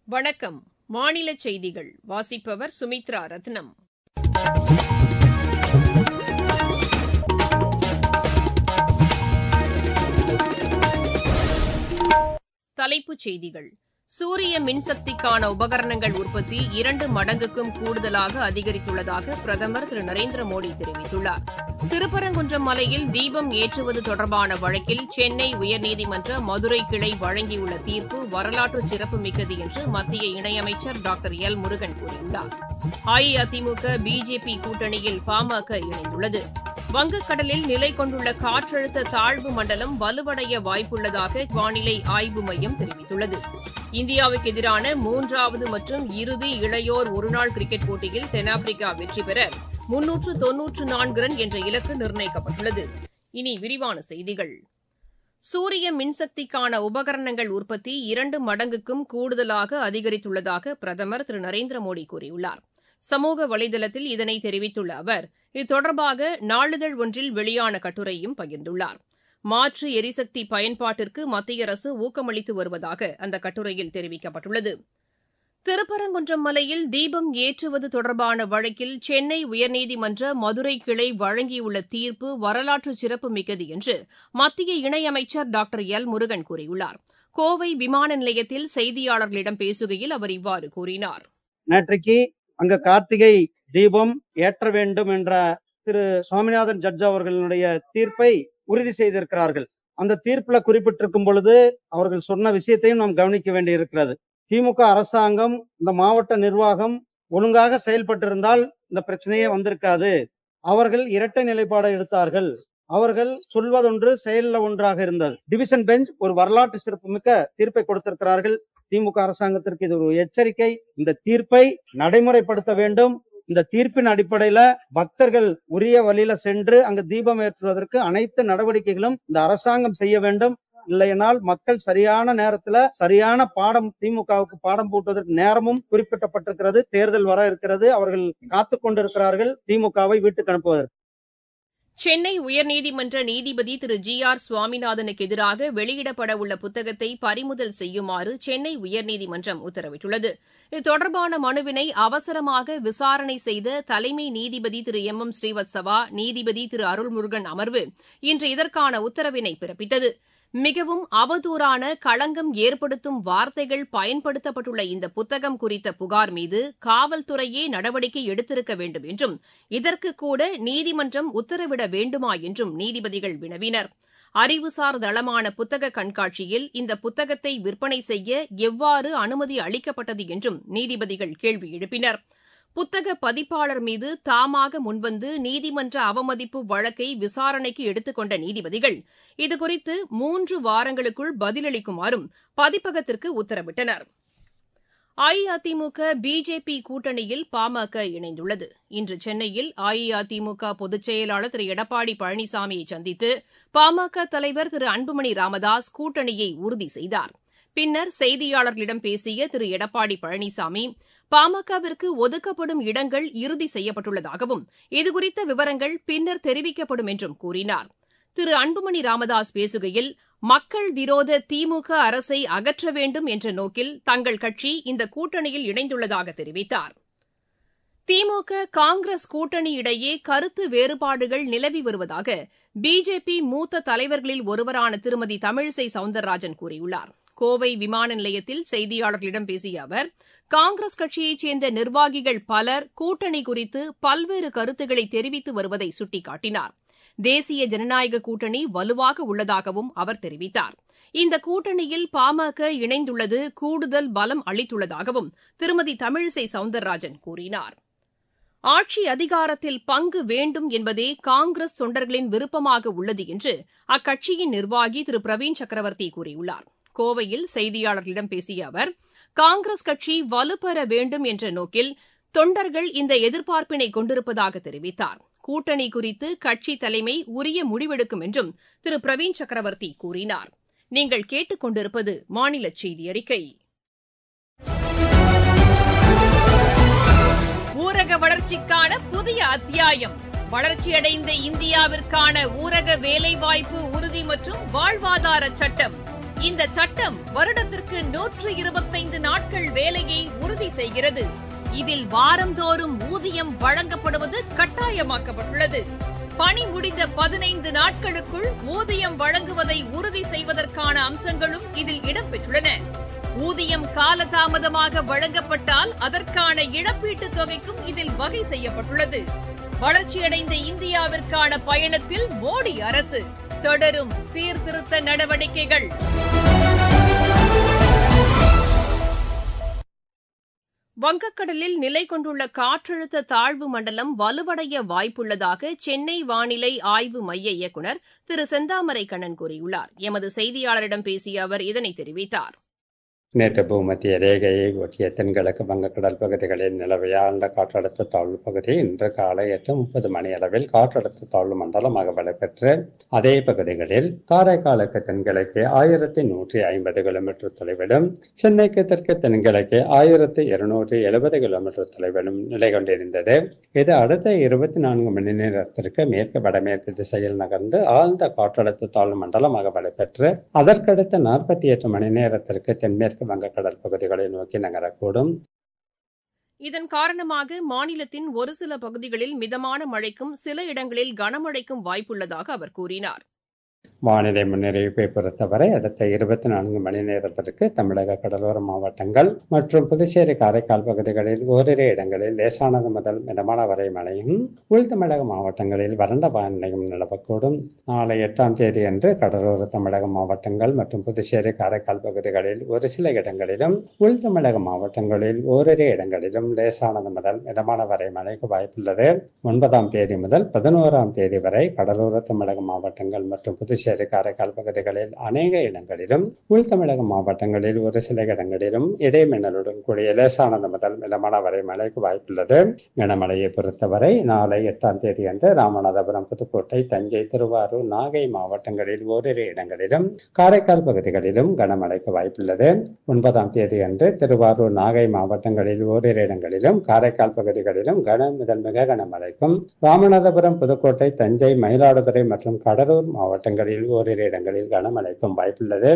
வணக்கம் மாநில செய்திகள் வாசிப்பவர் சுமித்ரா ரத்னம் தலைப்புச் செய்திகள் சூரிய மின்சக்திக்கான உபகரணங்கள் உற்பத்தி இரண்டு மடங்குக்கும் கூடுதலாக அதிகரித்துள்ளதாக பிரதமர் திரு நரேந்திர மோடி தெரிவித்துள்ளார் திருப்பரங்குன்றம் மலையில் தீபம் ஏற்றுவது தொடர்பான வழக்கில் சென்னை உயர்நீதிமன்ற மதுரை கிளை வழங்கியுள்ள தீர்ப்பு வரலாற்று சிறப்புமிக்கது என்று மத்திய இணையமைச்சர் டாக்டர் எல் முருகன் கூறியுள்ளார் அஇஅதிமுக பிஜேபி கூட்டணியில் பாமக இணைந்துள்ளது வங்கக்கடலில் நிலை கொண்டுள்ள காற்றழுத்த தாழ்வு மண்டலம் வலுவடைய வாய்ப்புள்ளதாக வானிலை ஆய்வு மையம் தெரிவித்துள்ளது இந்தியாவுக்கு எதிரான மூன்றாவது மற்றும் இறுதி இளையோர் ஒருநாள் கிரிக்கெட் போட்டியில் தென்னாப்பிரிக்கா வெற்றி பெற முன்னூற்று தொன்னூற்று நான்கு ரன் என்ற இலக்கு நிர்ணயிக்கப்பட்டுள்ளது இனி விரிவான செய்திகள் சூரிய மின்சக்திக்கான உபகரணங்கள் உற்பத்தி இரண்டு மடங்குக்கும் கூடுதலாக அதிகரித்துள்ளதாக பிரதமர் திரு நரேந்திர மோடி கூறியுள்ளார் சமூக வலைதளத்தில் இதனை தெரிவித்துள்ள அவர் இது தொடர்பாக நாளிதழ் ஒன்றில் வெளியான கட்டுரையும் பகிர்ந்துள்ளார் மாற்று எரிசக்தி பயன்பாட்டிற்கு மத்திய அரசு ஊக்கமளித்து வருவதாக அந்த கட்டுரையில் தெரிவிக்கப்பட்டுள்ளது திருப்பரங்குன்றம் மலையில் தீபம் ஏற்றுவது தொடர்பான வழக்கில் சென்னை உயர்நீதிமன்ற மதுரை கிளை வழங்கியுள்ள தீர்ப்பு வரலாற்று சிறப்புமிக்கது என்று மத்திய இணையமைச்சர் டாக்டர் எல் முருகன் கூறியுள்ளார் கோவை விமான நிலையத்தில் செய்தியாளர்களிடம் பேசுகையில் அவர் இவ்வாறு கூறினார் நேற்றைக்கு அங்க கார்த்திகை தீபம் ஏற்ற வேண்டும் என்ற திரு சுவாமிநாதன் ஜட்ஜ் அவர்களுடைய தீர்ப்பை உறுதி செய்திருக்கிறார்கள் அந்த தீர்ப்புல குறிப்பிட்டிருக்கும் பொழுது அவர்கள் சொன்ன விஷயத்தையும் நாம் கவனிக்க வேண்டியிருக்கிறது திமுக அரசாங்கம் இந்த மாவட்ட நிர்வாகம் ஒழுங்காக செயல்பட்டிருந்தால் இந்த பிரச்சனையே வந்திருக்காது அவர்கள் இரட்டை நிலைப்பாடை எடுத்தார்கள் அவர்கள் சொல்வதொன்று செயல்ல ஒன்றாக இருந்தது டிவிஷன் பெஞ்ச் ஒரு வரலாற்று சிறப்புமிக்க தீர்ப்பை கொடுத்திருக்கிறார்கள் திமுக அரசாங்கத்திற்கு இது ஒரு எச்சரிக்கை இந்த தீர்ப்பை நடைமுறைப்படுத்த வேண்டும் இந்த தீர்ப்பின் அடிப்படையில பக்தர்கள் உரிய வழியில சென்று அங்கு தீபம் ஏற்றுவதற்கு அனைத்து நடவடிக்கைகளும் இந்த அரசாங்கம் செய்ய வேண்டும் இல்லையென்றால் மக்கள் சரியான நேரத்துல சரியான பாடம் திமுகவுக்கு பாடம் போட்டுவதற்கு நேரமும் குறிப்பிட்டப்பட்டிருக்கிறது தேர்தல் வர இருக்கிறது அவர்கள் காத்து கொண்டிருக்கிறார்கள் திமுகவை வீட்டுக்கு அனுப்புவதற்கு சென்னை உயர்நீதிமன்ற நீதிபதி திரு ஜி ஆர் சுவாமிநாதனுக்கு எதிராக வெளியிடப்பட உள்ள புத்தகத்தை பறிமுதல் செய்யுமாறு சென்னை உயர்நீதிமன்றம் உத்தரவிட்டுள்ளது இது தொடர்பான மனுவினை அவசரமாக விசாரணை செய்த தலைமை நீதிபதி திரு எம் எம் ஸ்ரீவத்சவா நீதிபதி திரு அருள்முருகன் அமர்வு இன்று இதற்கான உத்தரவினை பிறப்பித்தது மிகவும் அவதூறான களங்கம் ஏற்படுத்தும் வார்த்தைகள் பயன்படுத்தப்பட்டுள்ள இந்த புத்தகம் குறித்த புகார் மீது காவல்துறையே நடவடிக்கை எடுத்திருக்க வேண்டும் என்றும் இதற்கு கூட நீதிமன்றம் உத்தரவிட வேண்டுமா என்றும் நீதிபதிகள் வினவினர் அறிவுசார் தளமான புத்தக கண்காட்சியில் இந்த புத்தகத்தை விற்பனை செய்ய எவ்வாறு அனுமதி அளிக்கப்பட்டது என்றும் நீதிபதிகள் கேள்வி எழுப்பினர் புத்தக பதிப்பாளர் மீது தாமாக முன்வந்து நீதிமன்ற அவமதிப்பு வழக்கை விசாரணைக்கு எடுத்துக்கொண்ட நீதிபதிகள் இதுகுறித்து மூன்று வாரங்களுக்குள் பதிலளிக்குமாறும் பதிப்பகத்திற்கு உத்தரவிட்டனர் அஇஅதிமுக பிஜேபி கூட்டணியில் பாமக இணைந்துள்ளது இன்று சென்னையில் அஇஅதிமுக பொதுச் செயலாளர் திரு எடப்பாடி பழனிசாமியை சந்தித்து பாமக தலைவர் திரு அன்புமணி ராமதாஸ் கூட்டணியை உறுதி செய்தார் பின்னர் செய்தியாளர்களிடம் பேசிய திரு எடப்பாடி பழனிசாமி பாமகவிற்கு ஒதுக்கப்படும் இடங்கள் இறுதி செய்யப்பட்டுள்ளதாகவும் இதுகுறித்த விவரங்கள் பின்னர் தெரிவிக்கப்படும் என்றும் கூறினார் திரு அன்புமணி ராமதாஸ் பேசுகையில் மக்கள் விரோத திமுக அரசை அகற்ற வேண்டும் என்ற நோக்கில் தங்கள் கட்சி இந்த கூட்டணியில் இணைந்துள்ளதாக தெரிவித்தார் திமுக காங்கிரஸ் கூட்டணி இடையே கருத்து வேறுபாடுகள் நிலவி வருவதாக பிஜேபி மூத்த தலைவர்களில் ஒருவரான திருமதி தமிழிசை சவுந்தரராஜன் கூறியுள்ளார் கோவை விமான நிலையத்தில் செய்தியாளர்களிடம் பேசிய அவர் காங்கிரஸ் கட்சியைச் சேர்ந்த நிர்வாகிகள் பலர் கூட்டணி குறித்து பல்வேறு கருத்துக்களை தெரிவித்து வருவதை சுட்டிக்காட்டினார் தேசிய ஜனநாயக கூட்டணி வலுவாக உள்ளதாகவும் அவர் தெரிவித்தார் இந்த கூட்டணியில் பாமக இணைந்துள்ளது கூடுதல் பலம் அளித்துள்ளதாகவும் திருமதி தமிழிசை சவுந்தரராஜன் கூறினார் ஆட்சி அதிகாரத்தில் பங்கு வேண்டும் என்பதே காங்கிரஸ் தொண்டர்களின் விருப்பமாக உள்ளது என்று அக்கட்சியின் நிர்வாகி திரு பிரவீன் சக்கரவர்த்தி கூறியுள்ளார் கோவையில் செய்தியாளர்களிடம் பேசிய அவர் காங்கிரஸ் கட்சி வலுப்பெற வேண்டும் என்ற நோக்கில் தொண்டர்கள் இந்த எதிர்பார்ப்பினை கொண்டிருப்பதாக தெரிவித்தார் கூட்டணி குறித்து கட்சி தலைமை உரிய முடிவெடுக்கும் என்றும் திரு பிரவீன் சக்கரவர்த்தி கூறினார் நீங்கள் கேட்டுக் கொண்டிருப்பது மாநில செய்தி அறிக்கை ஊரக வளர்ச்சிக்கான புதிய அத்தியாயம் வளர்ச்சியடைந்த இந்தியாவிற்கான ஊரக வேலைவாய்ப்பு உறுதி மற்றும் வாழ்வாதார சட்டம் இந்த சட்டம் வருடத்திற்கு நூற்று இருபத்தைந்து நாட்கள் வேலையை உறுதி செய்கிறது இதில் வாரந்தோறும் ஊதியம் வழங்கப்படுவது கட்டாயமாக்கப்பட்டுள்ளது பணி முடிந்த பதினைந்து நாட்களுக்குள் ஊதியம் வழங்குவதை உறுதி செய்வதற்கான அம்சங்களும் இதில் இடம்பெற்றுள்ளன ஊதியம் காலதாமதமாக வழங்கப்பட்டால் அதற்கான இழப்பீட்டுத் தொகைக்கும் இதில் வகை செய்யப்பட்டுள்ளது வளர்ச்சியடைந்த இந்தியாவிற்கான பயணத்தில் மோடி அரசு தொடரும் சீர்திருத்த நடவடிக்கைகள் வங்கக்கடலில் நிலை கொண்டுள்ள காற்றழுத்த தாழ்வு மண்டலம் வலுவடைய வாய்ப்புள்ளதாக சென்னை வானிலை ஆய்வு மைய இயக்குநர் திரு செந்தாமரை கண்ணன் கூறியுள்ளார் எமது செய்தியாளரிடம் பேசிய அவர் இதனை தெரிவித்தார் நேற்று பூமத்திய ரேகையை ஒட்டிய தென்கிழக்கு வங்கக்கடல் பகுதிகளில் நிலவிய ஆழ்ந்த காற்றழுத்த தாழ்வு பகுதி இன்று காலை எட்டு முப்பது மணி அளவில் காற்றழுத்த தாழ்வு மண்டலமாக வலுப்பெற்று அதே பகுதிகளில் காரைக்காலுக்கு தென்கிழக்கு ஆயிரத்தி நூற்றி ஐம்பது கிலோமீட்டர் தொலைவிலும் சென்னைக்கு தெற்கு தென்கிழக்கு ஆயிரத்தி இருநூற்றி எழுபது கிலோமீட்டர் தொலைவிலும் நிலை கொண்டிருந்தது இது அடுத்த இருபத்தி நான்கு மணி நேரத்திற்கு மேற்கு வடமேற்கு திசையில் நகர்ந்து ஆழ்ந்த காற்றழுத்த தாழ்வு மண்டலமாக வலுப்பெற்று அதற்கடுத்த நாற்பத்தி எட்டு மணி நேரத்திற்கு தென்மேற்கு வங்கக்கடல் பகுதிகளை நோக்கி நகரக்கூடும் இதன் காரணமாக மாநிலத்தின் ஒரு சில பகுதிகளில் மிதமான மழைக்கும் சில இடங்களில் கனமழைக்கும் வாய்ப்புள்ளதாக அவர் கூறினார் வானிலை முன்னறிவிப்பை பொறுத்தவரை அடுத்த இருபத்தி நான்கு மணி நேரத்திற்கு தமிழக கடலோர மாவட்டங்கள் மற்றும் புதுச்சேரி காரைக்கால் பகுதிகளில் ஓரிரு இடங்களில் லேசானது முதல் மிதமான வரை மழையும் உள் தமிழக மாவட்டங்களில் வறண்ட வானிலையும் நிலவக்கூடும் நாளை எட்டாம் தேதி அன்று கடலோர தமிழக மாவட்டங்கள் மற்றும் புதுச்சேரி காரைக்கால் பகுதிகளில் ஒரு சில இடங்களிலும் உள் தமிழக மாவட்டங்களில் ஓரிரு இடங்களிலும் லேசானது முதல் மிதமான வரை மழைக்கு வாய்ப்புள்ளது ஒன்பதாம் தேதி முதல் பதினோராம் தேதி வரை கடலோர தமிழக மாவட்டங்கள் மற்றும் புதுச்சேரி காரைக்கால் பகுதிகளில் அநேக இடங்களிலும் உள் தமிழக மாவட்டங்களில் ஒரு சில இடங்களிலும் இடைமின்னலுடன் கூடிய லேசானது முதல் மிதமான வரை மழைக்கு வாய்ப்புள்ளது கனமழையை பொறுத்தவரை நாளை எட்டாம் தேதி அன்று ராமநாதபுரம் புதுக்கோட்டை தஞ்சை திருவாரூர் நாகை மாவட்டங்களில் ஓரிரு இடங்களிலும் காரைக்கால் பகுதிகளிலும் கனமழைக்கு வாய்ப்புள்ளது ஒன்பதாம் தேதி அன்று திருவாரூர் நாகை மாவட்டங்களில் ஓரிரு இடங்களிலும் காரைக்கால் பகுதிகளிலும் கன முதல் மிக கனமழைக்கும் ராமநாதபுரம் புதுக்கோட்டை தஞ்சை மயிலாடுதுறை மற்றும் கடலூர் மாவட்டங்களில் ஓரிரு இடங்களில் கனமழைக்கும் வாய்ப்புள்ளது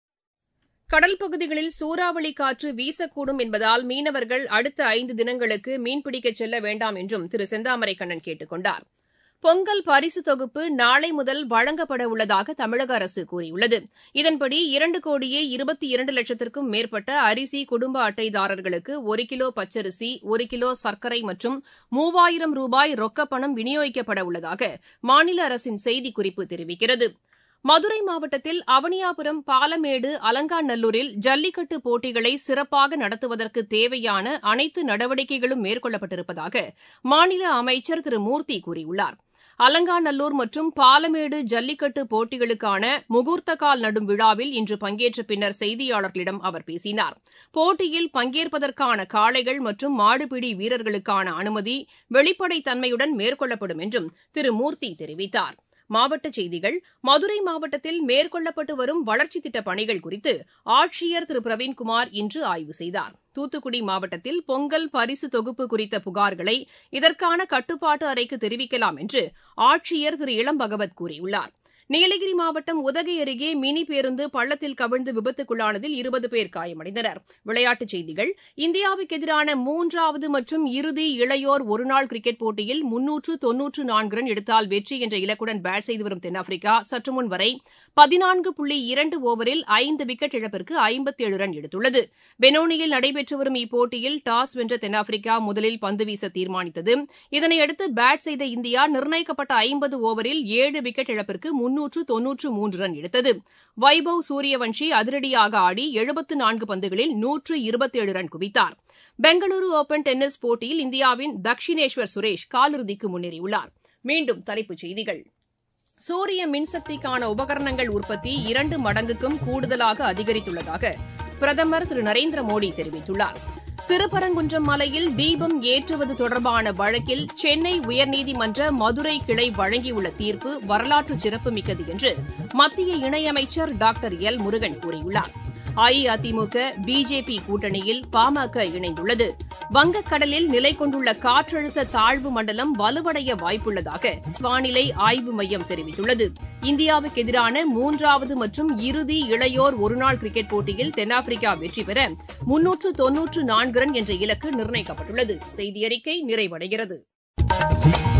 கடல் பகுதிகளில் சூறாவளி காற்று வீசக்கூடும் என்பதால் மீனவர்கள் அடுத்த ஐந்து தினங்களுக்கு மீன்பிடிக்கச் செல்ல வேண்டாம் என்றும் திரு செந்தாமரை கண்ணன் கேட்டுக் கொண்டார் பொங்கல் பரிசு தொகுப்பு நாளை முதல் வழங்கப்பட உள்ளதாக தமிழக அரசு கூறியுள்ளது இதன்படி இரண்டு கோடியே இருபத்தி இரண்டு லட்சத்திற்கும் மேற்பட்ட அரிசி குடும்ப அட்டைதாரர்களுக்கு ஒரு கிலோ பச்சரிசி ஒரு கிலோ சர்க்கரை மற்றும் மூவாயிரம் ரூபாய் ரொக்கப்பணம் விநியோகிக்கப்பட உள்ளதாக மாநில அரசின் செய்திக்குறிப்பு தெரிவிக்கிறது மதுரை மாவட்டத்தில் அவனியாபுரம் பாலமேடு அலங்காநல்லூரில் ஜல்லிக்கட்டு போட்டிகளை சிறப்பாக நடத்துவதற்கு தேவையான அனைத்து நடவடிக்கைகளும் மேற்கொள்ளப்பட்டிருப்பதாக மாநில அமைச்சர் திரு மூர்த்தி கூறியுள்ளார் அலங்காநல்லூர் மற்றும் பாலமேடு ஜல்லிக்கட்டு போட்டிகளுக்கான முகூர்த்தக்கால் நடும் விழாவில் இன்று பங்கேற்ற பின்னர் செய்தியாளர்களிடம் அவர் பேசினார் போட்டியில் பங்கேற்பதற்கான காளைகள் மற்றும் மாடுபிடி வீரர்களுக்கான அனுமதி வெளிப்படைத்தன்மையுடன் மேற்கொள்ளப்படும் என்றும் திரு மூர்த்தி தெரிவித்தார் மாவட்டச் செய்திகள் மதுரை மாவட்டத்தில் மேற்கொள்ளப்பட்டு வரும் வளர்ச்சித் திட்டப் பணிகள் குறித்து ஆட்சியர் திரு பிரவீன்குமார் இன்று ஆய்வு செய்தார் தூத்துக்குடி மாவட்டத்தில் பொங்கல் பரிசு தொகுப்பு குறித்த புகார்களை இதற்கான கட்டுப்பாட்டு அறைக்கு தெரிவிக்கலாம் என்று ஆட்சியர் திரு இளம்பகவத் கூறியுள்ளார் நீலகிரி மாவட்டம் உதகை அருகே மினி பேருந்து பள்ளத்தில் கவிழ்ந்து விபத்துக்குள்ளானதில் இருபது பேர் காயமடைந்தனர் விளையாட்டுச் செய்திகள் இந்தியாவுக்கு எதிரான மூன்றாவது மற்றும் இறுதி இளையோர் ஒருநாள் கிரிக்கெட் போட்டியில் முன்னூற்று தொன்னூற்று நான்கு ரன் எடுத்தால் வெற்றி என்ற இலக்குடன் பேட் செய்து வரும் தென்னாப்பிரிக்கா சற்று முன் வரை பதினான்கு புள்ளி இரண்டு ஓவரில் ஐந்து விக்கெட் இழப்பிற்கு ஐம்பத்தேழு ரன் எடுத்துள்ளது பெனோனியில் நடைபெற்று வரும் இப்போட்டியில் டாஸ் வென்ற தென்னாப்பிரிக்கா முதலில் பந்து வீச தீர்மானித்தது இதனையடுத்து பேட் செய்த இந்தியா நிர்ணயிக்கப்பட்ட ஐம்பது ஓவரில் ஏழு விக்கெட் இழப்பிற்கு முன்னூற்று தொன்னூற்று மூன்று ரன் எடுத்தது வைபவ் சூரியவன்ஷி அதிரடியாக ஆடி எழுபத்து நான்கு பந்துகளில் நூற்று இருபத்தேழு ரன் குவித்தார் பெங்களூரு ஓபன் டென்னிஸ் போட்டியில் இந்தியாவின் தக்ஷினேஸ்வர் சுரேஷ் காலிறுதிக்கு முன்னேறியுள்ளார் மீண்டும் தலைப்புச் செய்திகள் சூரிய மின்சக்திக்கான உபகரணங்கள் உற்பத்தி இரண்டு மடங்குக்கும் கூடுதலாக அதிகரித்துள்ளதாக பிரதமர் திரு நரேந்திர மோடி தெரிவித்துள்ளார் திருப்பரங்குன்றம் மலையில் தீபம் ஏற்றுவது தொடர்பான வழக்கில் சென்னை உயர்நீதிமன்ற மதுரை கிளை வழங்கியுள்ள தீர்ப்பு வரலாற்று சிறப்புமிக்கது என்று மத்திய இணையமைச்சர் டாக்டர் எல் முருகன் கூறியுள்ளார் அஇஅதிமுக பிஜேபி கூட்டணியில் பாமக இணைந்துள்ளது வங்கக்கடலில் நிலை கொண்டுள்ள காற்றழுத்த தாழ்வு மண்டலம் வலுவடைய வாய்ப்புள்ளதாக வானிலை ஆய்வு மையம் தெரிவித்துள்ளது இந்தியாவுக்கு எதிரான மூன்றாவது மற்றும் இறுதி இளையோர் ஒருநாள் கிரிக்கெட் போட்டியில் தென்னாப்பிரிக்கா வெற்றி பெற முன்னூற்று தொன்னூற்று நான்கு ரன் என்ற இலக்கு நிர்ணயிக்கப்பட்டுள்ளது செய்தி அறிக்கை நிறைவடைகிறது